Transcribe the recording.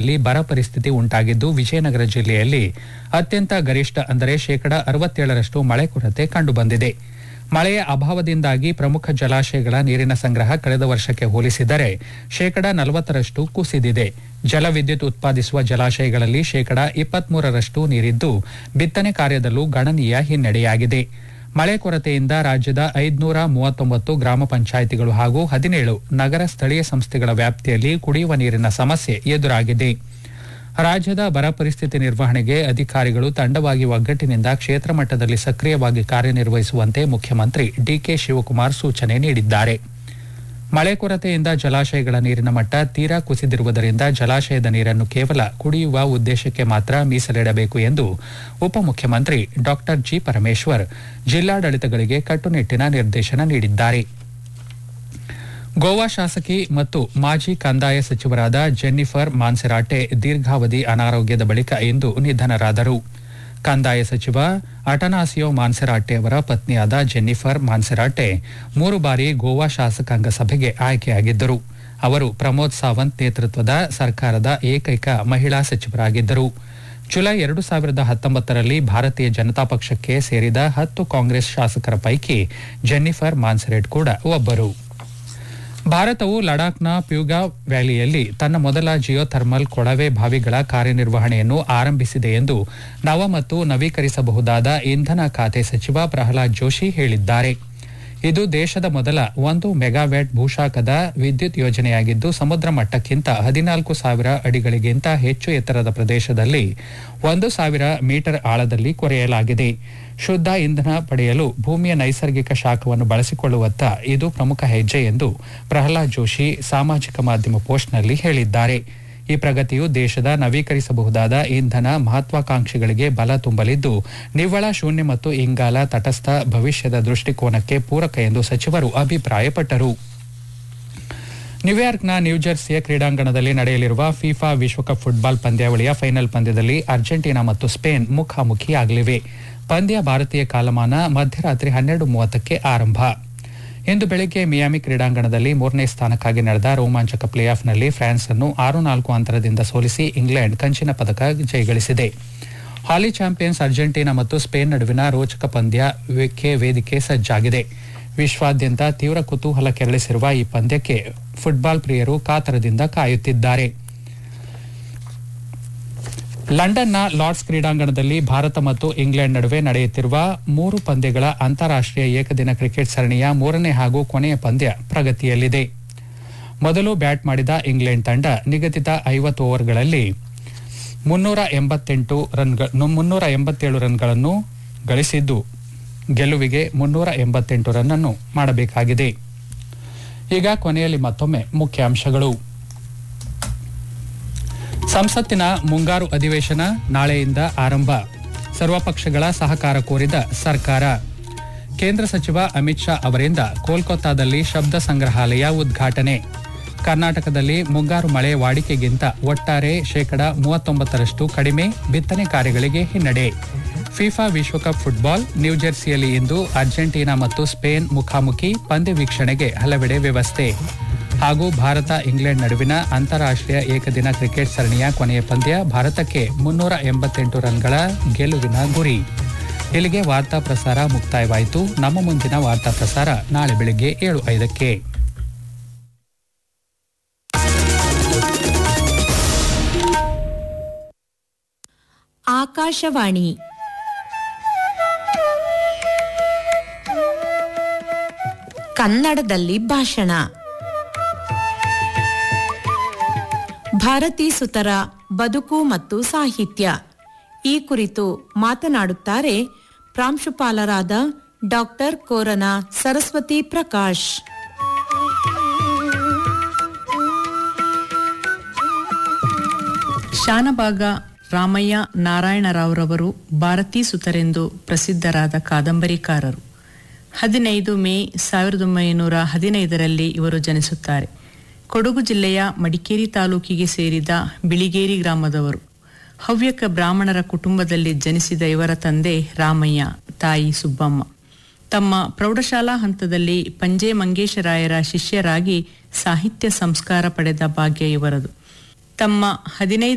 ಜಿಲ್ಲೆಗಳಲ್ಲಿ ಬರ ಪರಿಸ್ಥಿತಿ ಉಂಟಾಗಿದ್ದು ವಿಜಯನಗರ ಜಿಲ್ಲೆಯಲ್ಲಿ ಅತ್ಯಂತ ಗರಿಷ್ಠ ಅಂದರೆ ಶೇಕಡ ಅರವತ್ತೇಳರಷ್ಟು ಮಳೆ ಕೊರತೆ ಕಂಡುಬಂದಿದೆ ಮಳೆಯ ಅಭಾವದಿಂದಾಗಿ ಪ್ರಮುಖ ಜಲಾಶಯಗಳ ನೀರಿನ ಸಂಗ್ರಹ ಕಳೆದ ವರ್ಷಕ್ಕೆ ಹೋಲಿಸಿದರೆ ಶೇಕಡ ನಲವತ್ತರಷ್ಟು ಕುಸಿದಿದೆ ಜಲವಿದ್ಯುತ್ ಉತ್ಪಾದಿಸುವ ಜಲಾಶಯಗಳಲ್ಲಿ ಶೇಕಡ ಇಪ್ಪತ್ಮೂರರಷ್ಟು ನೀರಿದ್ದು ಬಿತ್ತನೆ ಕಾರ್ಯದಲ್ಲೂ ಗಣನೀಯ ಹಿನ್ನಡೆಯಾಗಿದೆ ಮಳೆ ಕೊರತೆಯಿಂದ ರಾಜ್ಯದ ಐದುನೂರ ಮೂವತ್ತೊಂಬತ್ತು ಗ್ರಾಮ ಪಂಚಾಯಿತಿಗಳು ಹಾಗೂ ಹದಿನೇಳು ನಗರ ಸ್ಥಳೀಯ ಸಂಸ್ಥೆಗಳ ವ್ಯಾಪ್ತಿಯಲ್ಲಿ ಕುಡಿಯುವ ನೀರಿನ ಸಮಸ್ಯೆ ಎದುರಾಗಿದೆ ರಾಜ್ಯದ ಬರ ಪರಿಸ್ಥಿತಿ ನಿರ್ವಹಣೆಗೆ ಅಧಿಕಾರಿಗಳು ತಂಡವಾಗಿ ಒಗ್ಗಟ್ಟಿನಿಂದ ಕ್ಷೇತ್ರ ಮಟ್ಟದಲ್ಲಿ ಸಕ್ರಿಯವಾಗಿ ಕಾರ್ಯನಿರ್ವಹಿಸುವಂತೆ ಮುಖ್ಯಮಂತ್ರಿ ಡಿಕೆ ಶಿವಕುಮಾರ್ ಸೂಚನೆ ನೀಡಿದ್ದಾರೆ ಮಳೆ ಕೊರತೆಯಿಂದ ಜಲಾಶಯಗಳ ನೀರಿನ ಮಟ್ಟ ತೀರಾ ಕುಸಿದಿರುವುದರಿಂದ ಜಲಾಶಯದ ನೀರನ್ನು ಕೇವಲ ಕುಡಿಯುವ ಉದ್ದೇಶಕ್ಕೆ ಮಾತ್ರ ಮೀಸಲಿಡಬೇಕು ಎಂದು ಉಪಮುಖ್ಯಮಂತ್ರಿ ಡಾ ಜಿ ಪರಮೇಶ್ವರ್ ಜಿಲ್ಲಾಡಳಿತಗಳಿಗೆ ಕಟ್ಟುನಿಟ್ಟಿನ ನಿರ್ದೇಶನ ನೀಡಿದ್ದಾರೆ ಗೋವಾ ಶಾಸಕಿ ಮತ್ತು ಮಾಜಿ ಕಂದಾಯ ಸಚಿವರಾದ ಜೆನ್ನಿಫರ್ ಮಾನ್ಸೆರಾಟೆ ದೀರ್ಘಾವಧಿ ಅನಾರೋಗ್ಯದ ಬಳಿಕ ಇಂದು ನಿಧನರಾದರು ಕಂದಾಯ ಸಚಿವ ಅಟನಾಸಿಯೋ ಮಾನ್ಸೆರಾಟೆ ಅವರ ಪತ್ನಿಯಾದ ಜೆನ್ನಿಫರ್ ಮಾನ್ಸೆರಾಟೆ ಮೂರು ಬಾರಿ ಗೋವಾ ಶಾಸಕಾಂಗ ಸಭೆಗೆ ಆಯ್ಕೆಯಾಗಿದ್ದರು ಅವರು ಪ್ರಮೋದ್ ಸಾವಂತ್ ನೇತೃತ್ವದ ಸರ್ಕಾರದ ಏಕೈಕ ಮಹಿಳಾ ಸಚಿವರಾಗಿದ್ದರು ಜುಲೈ ಎರಡು ಸಾವಿರದ ಹತ್ತೊಂಬತ್ತರಲ್ಲಿ ಭಾರತೀಯ ಜನತಾ ಪಕ್ಷಕ್ಕೆ ಸೇರಿದ ಹತ್ತು ಕಾಂಗ್ರೆಸ್ ಶಾಸಕರ ಪೈಕಿ ಜೆನ್ನಿಫರ್ ಮಾನ್ಸೆರೆಟ್ ಕೂಡ ಒಬ್ಬರು ಭಾರತವು ಲಡಾಖ್ನ ಪ್ಯೂಗಾ ವ್ಯಾಲಿಯಲ್ಲಿ ತನ್ನ ಮೊದಲ ಜಿಯೋಥರ್ಮಲ್ ಕೊಳವೆ ಬಾವಿಗಳ ಕಾರ್ಯನಿರ್ವಹಣೆಯನ್ನು ಆರಂಭಿಸಿದೆ ಎಂದು ನವ ಮತ್ತು ನವೀಕರಿಸಬಹುದಾದ ಇಂಧನ ಖಾತೆ ಸಚಿವ ಪ್ರಹ್ಲಾದ್ ಜೋಶಿ ಹೇಳಿದ್ದಾರೆ ಇದು ದೇಶದ ಮೊದಲ ಒಂದು ಮೆಗಾವ್ಯಾಟ್ ಭೂಶಾಖದ ವಿದ್ಯುತ್ ಯೋಜನೆಯಾಗಿದ್ದು ಸಮುದ್ರ ಮಟ್ಟಕ್ಕಿಂತ ಹದಿನಾಲ್ಕು ಸಾವಿರ ಅಡಿಗಳಿಗಿಂತ ಹೆಚ್ಚು ಎತ್ತರದ ಪ್ರದೇಶದಲ್ಲಿ ಒಂದು ಸಾವಿರ ಮೀಟರ್ ಆಳದಲ್ಲಿ ಕೊರೆಯಲಾಗಿದೆ ಶುದ್ಧ ಇಂಧನ ಪಡೆಯಲು ಭೂಮಿಯ ನೈಸರ್ಗಿಕ ಶಾಖವನ್ನು ಬಳಸಿಕೊಳ್ಳುವತ್ತ ಇದು ಪ್ರಮುಖ ಹೆಜ್ಜೆ ಎಂದು ಪ್ರಹ್ಲಾದ್ ಜೋಶಿ ಸಾಮಾಜಿಕ ಮಾಧ್ಯಮ ಪೋಸ್ಟ್ನಲ್ಲಿ ಹೇಳಿದ್ದಾರೆ ಈ ಪ್ರಗತಿಯು ದೇಶದ ನವೀಕರಿಸಬಹುದಾದ ಇಂಧನ ಮಹತ್ವಾಕಾಂಕ್ಷೆಗಳಿಗೆ ಬಲ ತುಂಬಲಿದ್ದು ನಿವ್ವಳ ಶೂನ್ಯ ಮತ್ತು ಇಂಗಾಲ ತಟಸ್ಥ ಭವಿಷ್ಯದ ದೃಷ್ಟಿಕೋನಕ್ಕೆ ಪೂರಕ ಎಂದು ಸಚಿವರು ಅಭಿಪ್ರಾಯಪಟ್ಟರು ನ್ಯೂಯಾರ್ಕ್ನ ನ್ಯೂಜೆರ್ಸಿಯ ಕ್ರೀಡಾಂಗಣದಲ್ಲಿ ನಡೆಯಲಿರುವ ಫಿಫಾ ವಿಶ್ವಕಪ್ ಫುಟ್ಬಾಲ್ ಪಂದ್ಯಾವಳಿಯ ಫೈನಲ್ ಪಂದ್ಯದಲ್ಲಿ ಅರ್ಜೆಂಟೀನಾ ಮತ್ತು ಸ್ಪೇನ್ ಮುಖಾಮುಖಿಯಾಗಲಿವೆ ಪಂದ್ಯ ಭಾರತೀಯ ಕಾಲಮಾನ ಮಧ್ಯರಾತ್ರಿ ಹನ್ನೆರಡು ಮೂವತ್ತಕ್ಕೆ ಆರಂಭ ಇಂದು ಬೆಳಗ್ಗೆ ಮಿಯಾಮಿ ಕ್ರೀಡಾಂಗಣದಲ್ಲಿ ಮೂರನೇ ಸ್ಥಾನಕ್ಕಾಗಿ ನಡೆದ ರೋಮಾಂಚಕ ಪ್ಲೇ ಆಫ್ನಲ್ಲಿ ಫ್ರಾನ್ಸ್ ಅನ್ನು ಆರು ನಾಲ್ಕು ಅಂತರದಿಂದ ಸೋಲಿಸಿ ಇಂಗ್ಲೆಂಡ್ ಕಂಚಿನ ಪದಕ ಜಯಗಳಿಸಿದೆ ಹಾಲಿ ಚಾಂಪಿಯನ್ಸ್ ಅರ್ಜೆಂಟೀನಾ ಮತ್ತು ಸ್ಪೇನ್ ನಡುವಿನ ರೋಚಕ ಪಂದ್ಯಕ್ಕೆ ವೇದಿಕೆ ಸಜ್ಜಾಗಿದೆ ವಿಶ್ವಾದ್ಯಂತ ತೀವ್ರ ಕುತೂಹಲ ಕೆರಳಿಸಿರುವ ಈ ಪಂದ್ಯಕ್ಕೆ ಫುಟ್ಬಾಲ್ ಪ್ರಿಯರು ಕಾತರದಿಂದ ಕಾಯುತ್ತಿದ್ದಾರೆ ಲಂಡನ್ನ ಲಾರ್ಡ್ಸ್ ಕ್ರೀಡಾಂಗಣದಲ್ಲಿ ಭಾರತ ಮತ್ತು ಇಂಗ್ಲೆಂಡ್ ನಡುವೆ ನಡೆಯುತ್ತಿರುವ ಮೂರು ಪಂದ್ಯಗಳ ಅಂತಾರಾಷ್ಟೀಯ ಏಕದಿನ ಕ್ರಿಕೆಟ್ ಸರಣಿಯ ಮೂರನೇ ಹಾಗೂ ಕೊನೆಯ ಪಂದ್ಯ ಪ್ರಗತಿಯಲ್ಲಿದೆ ಮೊದಲು ಬ್ಯಾಟ್ ಮಾಡಿದ ಇಂಗ್ಲೆಂಡ್ ತಂಡ ನಿಗದಿತ ಐವತ್ತು ಓವರ್ಗಳಲ್ಲಿ ಮುನ್ನೂರ ಎಂಬತ್ತೆಂಟು ರನ್ಗಳು ಮುನ್ನೂರ ಎಂಬತ್ತೇಳು ರನ್ಗಳನ್ನು ಗಳಿಸಿದ್ದು ಗೆಲುವಿಗೆ ಮುನ್ನೂರ ಎಂಬತ್ತೆಂಟು ರನ್ ಅನ್ನು ಮಾಡಬೇಕಾಗಿದೆ ಈಗ ಕೊನೆಯಲ್ಲಿ ಮತ್ತೊಮ್ಮೆ ಮುಖ್ಯಾಂಶಗಳು ಸಂಸತ್ತಿನ ಮುಂಗಾರು ಅಧಿವೇಶನ ನಾಳೆಯಿಂದ ಆರಂಭ ಸರ್ವಪಕ್ಷಗಳ ಸಹಕಾರ ಕೋರಿದ ಸರ್ಕಾರ ಕೇಂದ್ರ ಸಚಿವ ಅಮಿತ್ ಶಾ ಅವರಿಂದ ಕೋಲ್ಕತ್ತಾದಲ್ಲಿ ಶಬ್ದ ಸಂಗ್ರಹಾಲಯ ಉದ್ಘಾಟನೆ ಕರ್ನಾಟಕದಲ್ಲಿ ಮುಂಗಾರು ಮಳೆ ವಾಡಿಕೆಗಿಂತ ಒಟ್ಟಾರೆ ಶೇಕಡ ಮೂವತ್ತೊಂಬತ್ತರಷ್ಟು ಕಡಿಮೆ ಬಿತ್ತನೆ ಕಾರ್ಯಗಳಿಗೆ ಹಿನ್ನಡೆ ಫಿಫಾ ವಿಶ್ವಕಪ್ ಫುಟ್ಬಾಲ್ ನ್ಯೂಜೆರ್ಸಿಯಲ್ಲಿ ಇಂದು ಅರ್ಜೆಂಟೀನಾ ಮತ್ತು ಸ್ಪೇನ್ ಮುಖಾಮುಖಿ ಪಂದ್ಯ ವೀಕ್ಷಣೆಗೆ ಹಲವೆಡೆ ವ್ಯವಸ್ಥೆ ಹಾಗೂ ಭಾರತ ಇಂಗ್ಲೆಂಡ್ ನಡುವಿನ ಅಂತಾರಾಷ್ಟೀಯ ಏಕದಿನ ಕ್ರಿಕೆಟ್ ಸರಣಿಯ ಕೊನೆಯ ಪಂದ್ಯ ಭಾರತಕ್ಕೆ ಮುನ್ನೂರ ಎಂಬತ್ತೆಂಟು ರನ್ಗಳ ಗೆಲುವಿನ ಗುರಿ ಇಲ್ಲಿಗೆ ವಾರ್ತಾ ಪ್ರಸಾರ ಮುಕ್ತಾಯವಾಯಿತು ನಮ್ಮ ಮುಂದಿನ ವಾರ್ತಾ ಪ್ರಸಾರ ನಾಳೆ ಬೆಳಿಗ್ಗೆ ಏಳು ಐದಕ್ಕೆ ಆಕಾಶವಾಣಿ ಕನ್ನಡದಲ್ಲಿ ಭಾಷಣ ಭಾರತೀ ಸುತರ ಬದುಕು ಮತ್ತು ಸಾಹಿತ್ಯ ಈ ಕುರಿತು ಮಾತನಾಡುತ್ತಾರೆ ಪ್ರಾಂಶುಪಾಲರಾದ ಡಾಕ್ಟರ್ ಕೋರನ ಸರಸ್ವತಿ ಪ್ರಕಾಶ್ ಶಾನಭಾಗ ರಾಮಯ್ಯ ನಾರಾಯಣರಾವ್ರವರು ಭಾರತೀ ಸುತರೆಂದು ಪ್ರಸಿದ್ಧರಾದ ಕಾದಂಬರಿಕಾರರು ಹದಿನೈದು ಮೇ ಸಾವಿರದ ಒಂಬೈನೂರ ಹದಿನೈದರಲ್ಲಿ ಇವರು ಜನಿಸುತ್ತಾರೆ ಕೊಡಗು ಜಿಲ್ಲೆಯ ಮಡಿಕೇರಿ ತಾಲೂಕಿಗೆ ಸೇರಿದ ಬಿಳಿಗೇರಿ ಗ್ರಾಮದವರು ಹವ್ಯಕ ಬ್ರಾಹ್ಮಣರ ಕುಟುಂಬದಲ್ಲಿ ಜನಿಸಿದ ಇವರ ತಂದೆ ರಾಮಯ್ಯ ತಾಯಿ ಸುಬ್ಬಮ್ಮ ತಮ್ಮ ಪ್ರೌಢಶಾಲಾ ಹಂತದಲ್ಲಿ ಪಂಜೆ ಮಂಗೇಶರಾಯರ ಶಿಷ್ಯರಾಗಿ ಸಾಹಿತ್ಯ ಸಂಸ್ಕಾರ ಪಡೆದ ಭಾಗ್ಯ ಇವರದು ತಮ್ಮ ಹದಿನೈದು